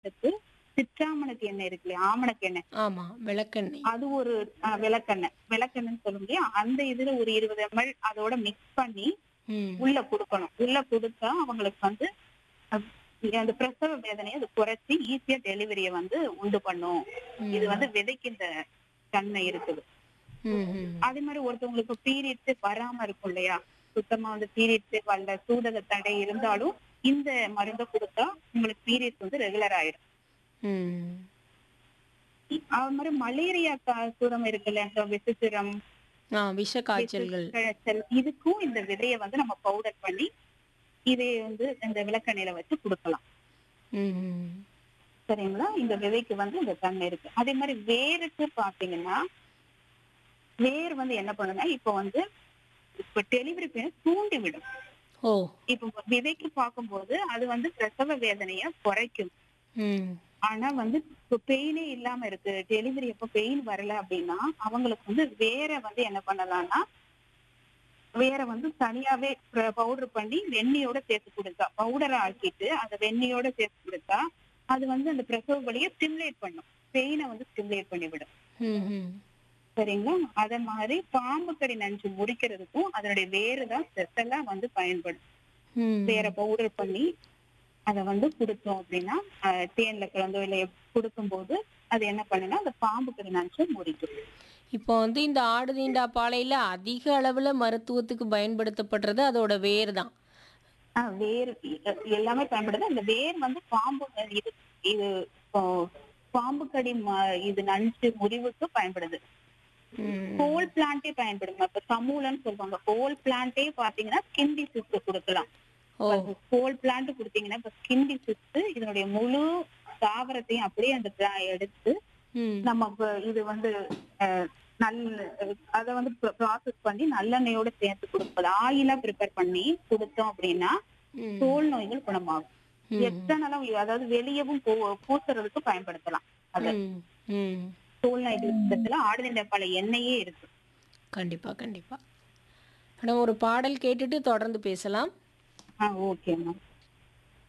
அடுத்து சிற்றாமணக்கு எண்ணெய் இருக்கு இல்லையா ஆமணக்கு எண்ணெய் ஆமா விளக்கெண்ணெய் அது ஒரு அஹ், விளக்கெண்ணெய் விளக்கெண்ணெய்ன்னு சொல்லும் இல்லையா அந்த இதுல ஒரு இருபது எம்எல் அதோட மிக்ஸ் பண்ணி ம் உள்ள கொடுக்கணும் உள்ள கொடுத்தா அவங்களுக்கு வந்து அஹ், அந்த பிரசவ வேதனையை அது குறைச்சி ஈஸியா டெலிவரியை வந்து உண்டு பண்ணும் இது வந்து விதைக்கு இந்த தன்மை இருக்குது ம் ம் அதே மாதிரி ஒருத்தவங்களுக்கு பீரியட்ஸ் வராம இருக்கும் இல்லையா சுத்தமா வந்து பீரியட்ஸ் வரல சூதக தடை இருந்தாலும் இந்த மருந்தை கொடுத்தா உங்களுக்கு பீரியட்ஸ் வந்து ரெகுலர் ஆயிடும் ம் அது மாதிரி மலேரியா சுரம் இருக்குல்ல இந்த விசுசுரம் ஆ விஷ காய்ச்சல்கள் காய்ச்சல் இதுக்கும் இந்த விதைய வந்து நம்ம பவுடர் பண்ணி இதை வந்து இந்த விளக்கெண்ணெயில வச்சு கொடுக்கலாம் ம் ம் சரிங்களா இந்த விதைக்கு வந்து இந்த தன்மை இருக்கு அதே மாதிரி வேருக்கு பாத்தீங்கன்னா வேர் வந்து என்ன பண்ணுன்னா இப்ப வந்து இப்ப டெலிவரி பெயின் தூண்டி விடும் ஓ இப்ப விதைக்கு பார்க்கும்போது அது வந்து பிரசவ வேதனைய குறைக்கும் ம் ஆனா வந்து இப்போ பெயினே இல்லாம இருக்கு டெலிவரி எப்ப பெயின் வரல அப்படின்னா அவங்களுக்கு வந்து வேற வந்து என்ன பண்ணலாம்னா வேற வந்து தனியாவே பவுடர் பண்ணி வெந்நியோட சேர்த்து கொடுத்தா பவுடரை ஆக்கிட்டு அந்த வெந்நியோட சேர்த்து கொடுத்தா அது வந்து அந்த பிரசவ வலியை ஸ்டிமுலேட் பண்ணும் பெயினை வந்து ஸ்டிமுலேட் பண்ணிவிடும் ம் ம் சரிங்களா அத மாதிரி பாம்பு கடி நஞ்சு முறிக்கிறதுக்கும் அதனுடைய வேறு தான் ஸ்பெஷலா வந்து பயன்படும் ம் வேற பவுடர் பண்ணி அத வந்து கொடுத்தோம் அப்படின்னா அஹ், தேன்ல கலந்தோ இல்ல கொடுக்கும்போது அது என்ன பண்ணுன்னா அந்த பாம்பு கடி நஞ்சு முறிக்கும் இப்போ வந்து இந்த ஆடு தீண்டா பாலையில் அதிக அளவில் மருத்துவத்துக்கு பயன்படுத்தப்படுறது அதோட வேர் தான் ஆஹ் வேர் எ- எல்லாமே பயன்படுது அந்த வேர் வந்து பாம்பு இது இது இப்போ பாம்பு கடி ம- இது நஞ்சு முறிவுக்கு பயன்படுது ம் ஹோல் பிளான்ட்டே பயன்படுங்க இப்ப சமூலன்னு சொல்லுவாங்க ஹோல் பிளான்ட்டே பாத்தீங்கன்னா ஸ்கின் டிசீஸ்க்கு கொடுக்கலாம் ஓ ஹோல் பிளான்ட் கொடுத்தீங்கன்னா இப்ப ஸ்கின் டிசீஸ் இதனுடைய முழு தாவரத்தையும் அப்படியே அந்த pla- எடுத்து ம் நம்ம இப்ப இது வந்து அஹ், நல்ல அத வந்து ப்ராசஸ் பண்ணி நல்லெண்ணெயோட சேர்த்து கொடுப்பது ஆயிலா ப்ரிப்பேர் பண்ணி கொடுத்தோம் அப்படின்னா ம் தோல் நோய்கள் குணமாகும் ம். எக்ஸ்டர்னலும் அதாவது வெளியவும் பூ- பூசுறதுக்கு பயன்படுத்தலாம் அது ம் ம் தோல் நோய்கள் ஆடுதிண்ட பல எண்ணெயே இருக்கு கண்டிப்பாக கண்டிப்பாக மேடம் ஒரு பாடல் கேட்டுட்டு தொடர்ந்து பேசலாம் ஆ ஓகே மேம்